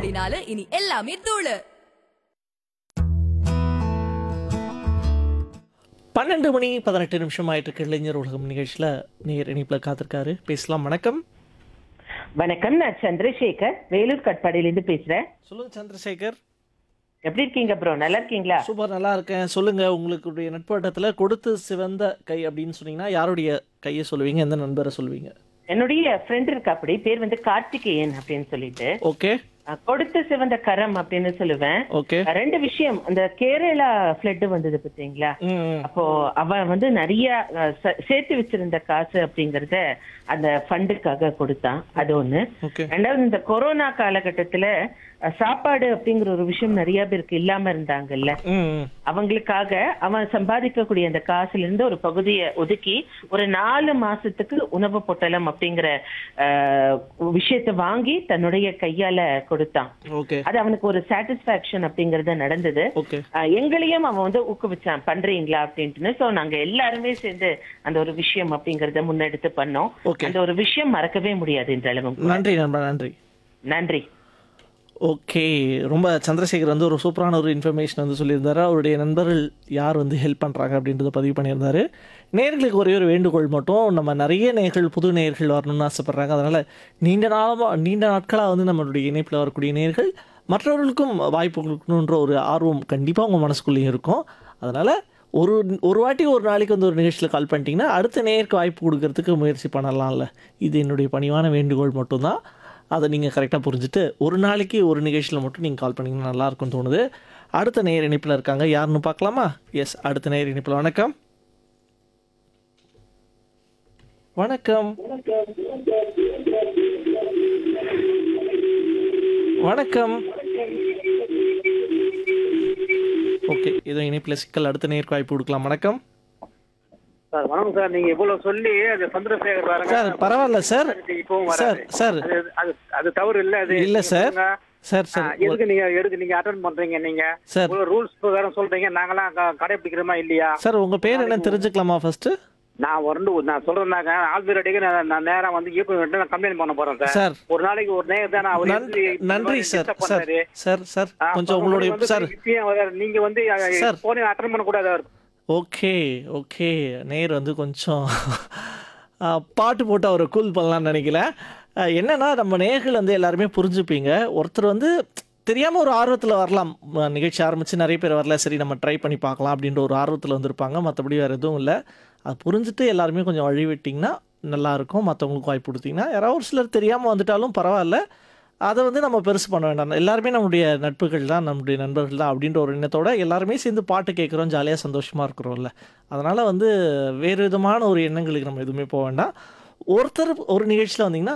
அப்படின்னால இனி எல்லாமே தூளு பன்னெண்டு மணி பதினெட்டு நிமிஷம் ஆயிட்டு இருக்கு இளைஞர் உலகம் நிகழ்ச்சியில் நேர் இணைப்பில் காத்திருக்காரு பேசலாம் வணக்கம் வணக்கம் நான் சந்திரசேகர் வேலூர் கட்பாடியிலேருந்து பேசுறேன் சொல்லுங்க சந்திரசேகர் எப்படி இருக்கீங்க ப்ரோ நல்லா இருக்கீங்களா சூப்பர் நல்லா இருக்கேன் சொல்லுங்க உங்களுடைய நட்பட்டத்தில் கொடுத்து சிவந்த கை அப்படின்னு சொன்னீங்கன்னா யாருடைய கையை சொல்லுவீங்க எந்த நண்பரை சொல்லுவீங்க என்னுடைய ஃப்ரெண்ட் இருக்கா அப்படி பேர் வந்து கார்த்திகேயன் அப்படின்னு சொல்லிட்டு ஓகே அஹ், கொடுத்து சிவந்த கரம் அப்படின்னு சொல்லுவேன் ஓகே அஹ், ரெண்டு விஷயம் அந்த கேரளா ஃபிளட் வந்தது பாத்தீங்களா ம் அப்போ அவ வந்து நிறைய அஹ், ச- சேர்த்து வச்சிருந்த காசு அப்படிங்கறத அந்த ஃபண்டுக்காக கொடுத்தான் அது ஒண்ணு ஓகே ரெண்டாவது இந்த கொரோனா காலகட்டத்துல அஹ், சாப்பாடு அப்படிங்கிற ஒரு விஷயம் நிறைய பேருக்கு இல்லாம இருந்தாங்கல்ல ம் அவங்களுக்காக அவன் சம்பாதிக்கக்கூடிய அந்த காசுல இருந்து ஒரு பகுதியை ஒதுக்கி ஒரு நாலு மாசத்துக்கு உணவு பொட்டலம் அப்படிங்கிற ஆஹ், விஷயத்தை வாங்கி தன்னுடைய கையால கொடுத்தான் ஓகே அது அவனுக்கு ஒரு சாட்டிஸ்பாக்சன் அப்படிங்கறது நடந்தது ஓகே ஆஹ், எங்களையும் அவன் வந்து ஊக்குவிச்சான் பண்றீங்களா அப்படின்ட்டுன்னு சோ நாங்க எல்லாருமே சேர்ந்து அந்த ஒரு விஷயம் அப்படிங்கறத முன்னெடுத்து பண்ணோம் Okay. அந்த ஒரு விஷயம் மறக்கவே முடியாது இன்றளவும் நன்றி நண்பா நன்றி நன்றி ஓகே ரொம்ப சந்திரசேகர் வந்து ஒரு சூப்பரான ஒரு இன்ஃபர்மேஷன் வந்து சொல்லியிருந்தாரு அவருடைய நண்பர்கள் யார் வந்து ஹெல்ப் பண்ணுறாங்க அப்படின்றத பதிவு பண்ணியிருந்தாரு நேர்களுக்கு ஒரே ஒரு வேண்டுகோள் மட்டும் நம்ம நிறைய நேர்கள் புது நேர்கள் வரணும்னு ஆசைப்பட்றாங்க அதனால் நீண்ட நாளமாக நீண்ட நாட்களாக வந்து நம்மளுடைய இணைப்பில் வரக்கூடிய நேர்கள் மற்றவர்களுக்கும் வாய்ப்பு கொடுக்கணுன்ற ஒரு ஆர்வம் கண்டிப்பாக உங்கள் மனசுக்குள்ளேயும் இருக்கும் அதனால் ஒரு ஒரு வாட்டி ஒரு நாளைக்கு வந்து ஒரு நிகழ்ச்சியில் கால் பண்ணிட்டீங்கன்னா அடுத்த நேருக்கு வாய்ப்பு கொடுக்கறதுக்கு முயற்சி பண்ணலாம்ல இது என்னுடைய பணிவான வேண்டுகோள் மட்டும்தான் அதை நீங்கள் கரெக்டாக புரிஞ்சுட்டு ஒரு நாளைக்கு ஒரு நிகழ்ச்சியில் மட்டும் நீங்கள் கால் பண்ணிங்கன்னா நல்லா இருக்கும்னு தோணுது அடுத்த நேர் இணைப்பில் இருக்காங்க யாருன்னு பார்க்கலாமா எஸ் அடுத்த நேர் இணைப்பில் வணக்கம் வணக்கம் வணக்கம் ஓகே இதோ இணைப்பில் சிக்கல் அடுத்த நேருக்கு வாய்ப்பு கொடுக்கலாம் வணக்கம் சார் வணக்கம் சார் நீங்க இவ்வளவு சொல்லி அது சந்திரசேகர் பாருங்க சார் பரவாயில்ல சார் இப்பவும் சார் வராது சார் அது அது அது தவறு இல்ல அது இல்ல நீங்க சார் சொல்லுங்க. சார் ஆ, சார் எதுக்கு நீங்க எதுக்கு நீங்க அட்டன் பண்றீங்க நீங்க சார் இவ்வளவு ரூல்ஸ் பிரகாரம் சொல்றீங்க நாங்களாம் க- கடைபிடிக்கிறோமா இல்லையா சார் உங்கள் பேர் என்ன தெரிஞ்சுக்கலாமா ஃபர்ஸ்ட்டு நான் வந்து நான் சொல்றேன்னாக்க ஆல்ரெடிக்கு நான் நான் நேரா வந்து ஈக்குவல் நான் கம்ப்ளைண்ட் பண்ண போறேன் சார் சார் ஒரு நாளைக்கு ஒரு நேரம் தான் அவர் நன்றி எப்படி நன்றி சார் disturb சார் பண்ணாரு. சார் சார் ஆ, கொஞ்சம் அப்ப உங்களுடைய வந்து சார் இப்பயும் வராரு. நீங்க வந்து சார். போனே அட்டன் பண்ண கூடாது அவர் ஓகே ஓகே நேர் வந்து கொஞ்சம் ஆ, பாட்டு போட்டு அவரை கூல் பண்ணலாம்னு நினைக்கல ஆ, என்னன்னா நம்ம நேர்கள் வந்து எல்லாருமே புரிஞ்சுப்பீங்க ஒருத்தர் வந்து தெரியாமல் ஒரு ஆர்வத்தில் வரலாம் ம, நிகழ்ச்சி ஆரம்பித்து நிறைய பேர் வரல சரி நம்ம ட்ரை பண்ணி பார்க்கலாம் அப்படின்ற ஒரு ஆர்வத்தில் வந்திருப்பாங்க மற்றபடி வேறு எதுவும் இல்லை அது புரிஞ்சுட்டு எல்லாருமே கொஞ்சம் வழி விட்டிங்கன்னா நல்லாயிருக்கும் மற்றவங்களுக்கு வாய்ப்பு கொடுத்தீங்கன்னா யாராவது ஒரு சிலர் தெரியாமல் வந்துட்டாலும் பரவாயில்ல அதை வந்து நம்ம பெருசு பண்ண வேண்டாம் எல்லாருமே நம்முடைய நட்புகள் தான் நம்முடைய நண்பர்கள் தான் அப்படின்ற ஒரு எண்ணத்தோட எல்லாருமே சேர்ந்து பாட்டு கேட்குறோம் ஜாலியாக சந்தோஷமாக இருக்கிறோம்ல அதனால் வந்து வேறு விதமான ஒரு எண்ணங்களுக்கு நம்ம எதுவுமே போக வேண்டாம் ஒருத்தர் ஒரு நிகழ்ச்சியில் வந்தீங்கன்னா